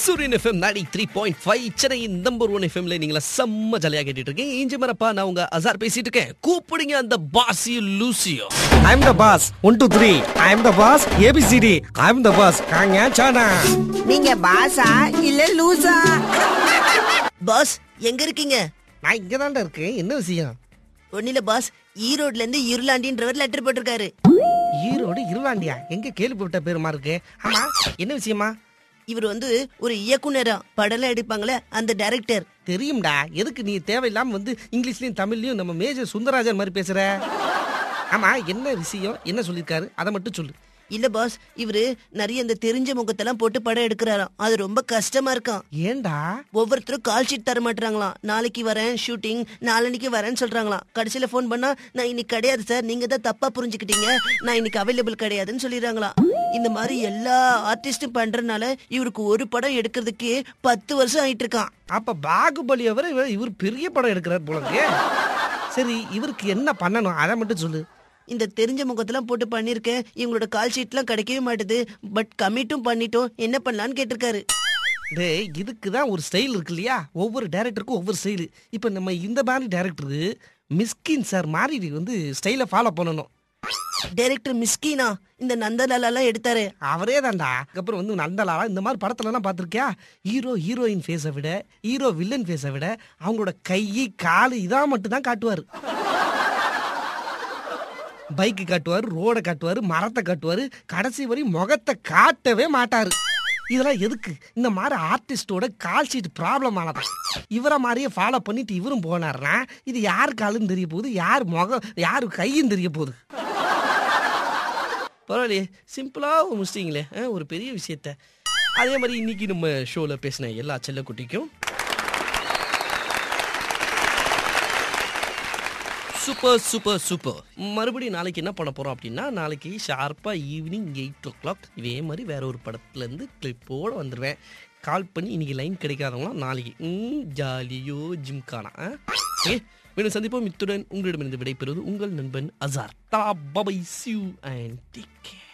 சூரியன் FM ninety three point five Chennai number one எஃப்எம்ல நீங்களா செம்ம ஜாலியா கேட்டுட்டு இருக்கீங்க இஞ்சி மரப்பா நான் உங்க அசார் பேசிட்டு இருக்கேன் கூப்பிடுங்க அந்த பாசியோ லூசியோ I am the boss. One, two, three. I am the boss. ABCD. I am the boss. காங்க சானா நீங்க பாசா இல்ல லூசா பாஸ் எங்க இருக்கீங்க நான் இங்க தான்டா இருக்கேன் என்ன விஷயம் ஒன்னில பாஸ் ஈரோட்ல இருந்து இருளாண்டின்றவர் லெட்டர் போட்டிருக்காரு ஈரோடு இருளாண்டியா எங்க கேள்விப்பட்ட பேருமா இருக்கு ஆமா என்ன விஷயமா இவர் வந்து ஒரு இயக்குனரா படம்லாம் எடுப்பாங்களே அந்த டைரக்டர் தெரியும்டா எதுக்கு நீ தேவையில்லாம வந்து இங்கிலீஷ்லயும் தமிழ்லயும் நம்ம மேஜர் சுந்தரராஜன் மாதிரி பேசுற ஆமா என்ன விஷயம் என்ன சொல்லிருக்காரு அதை மட்டும் சொல்லு இல்ல பாஸ் இவரு நிறைய இந்த தெரிஞ்ச முகத்தெல்லாம் போட்டு படம் எடுக்கிறாராம் அது ரொம்ப கஷ்டமா இருக்காம் ஏன்டா ஒவ்வொருத்தரும் கால் ஷீட் தர மாட்டாங்களாம் நாளைக்கு வரேன் ஷூட்டிங் நாளன்னைக்கு வரேன்னு சொல்றாங்களாம் கடைசியில ஃபோன் பண்ணா நான் இன்னைக்கு கிடையாது சார் நீங்க தான் தப்பா புரிஞ்சுக்கிட்டீங்க நான் இன்னைக்கு அவைலபிள் கிடையாதுன்னு சொல்லிடுறாங்களாம் இந்த மாதிரி எல்லா ஆர்டிஸ்டும் பண்றதுனால இவருக்கு ஒரு படம் எடுக்கிறதுக்கு பத்து வருஷம் ஆயிட்டு இருக்கான் அப்ப பாகுபலியை வரை இவர் இவர் பெரிய படம் எடுக்கிறார் போல இருக்கே. சரி இவருக்கு என்ன பண்ணணும் அதை மட்டும் சொல்லு இந்த தெரிஞ்ச முகத்தெல்லாம் போட்டு பண்ணிருக்கேன் இவங்களோட கால் ஷீட்லாம் கிடைக்கவே மாட்டுது பட் கமிட்டும் பண்ணிட்டோம் என்ன பண்ணலான்னு கேட்டிருக்காரு டேய் இதுக்கு தான் ஒரு ஸ்டைல் இருக்கு இல்லையா ஒவ்வொரு டேரக்டருக்கும் ஒவ்வொரு ஸ்டைலு இப்போ நம்ம இந்த மாதிரி டேரக்டரு மிஸ்கின் சார் மாதிரி வந்து ஸ்டைலை ஃபாலோ பண்ணணும் டைரக்டர் மிஸ்கினா இந்த நந்தலாலாம் எடுத்தாரு அவரே தான்டா அதுக்கப்புறம் வந்து நந்தலாலா இந்த மாதிரி படத்துலலாம் பார்த்துருக்கியா ஹீரோ ஹீரோயின் ஃபேஸை விட ஹீரோ வில்லன் ஃபேஸை விட அவங்களோட கை கால் இதான் மட்டும் தான் காட்டுவார் பைக்கு காட்டுவார் ரோடை காட்டுவார் மரத்தை காட்டுவார் கடைசி வரை முகத்தை காட்டவே மாட்டாரு இதெல்லாம் எதுக்கு இந்த மாதிரி ஆர்டிஸ்டோட கால் ஷீட் ப்ராப்ளம் ஆனதான் இவரை மாதிரியே ஃபாலோ பண்ணிட்டு இவரும் போனார்னா இது யார் காலுன்னு தெரிய போகுது யார் முகம் யார் கையும் தெரிய போகுது பரவாயில்லையே சிம்பிளாக முடிச்சிட்டிங்களே ஆ, ஒரு பெரிய விஷயத்த அதே மாதிரி இன்னைக்கு நம்ம ஷோவில் பேசின எல்லா செல்லக்குட்டிக்கும் சூப்பர் சூப்பர் சூப்பர் மறுபடியும் நாளைக்கு என்ன பண்ண போகிறோம் அப்படின்னா நாளைக்கு ஷார்ப்பாக ஈவினிங் எயிட் ஓ கிளாக் இதே மாதிரி வேற ஒரு படத்துலேருந்து கிளிப்போடு வந்துடுவேன் கால் பண்ணி இன்னைக்கு லைன் கிடைக்காதவங்களாம் நாளைக்கு ம், ஜாலியோ ஜிம்கானா ஓகே மீண்டும் சந்திப்போம் இத்துடன் உங்களிடமிருந்து விடைபெறுவது உங்கள் நண்பன் அசார் தா bye bye see you and take care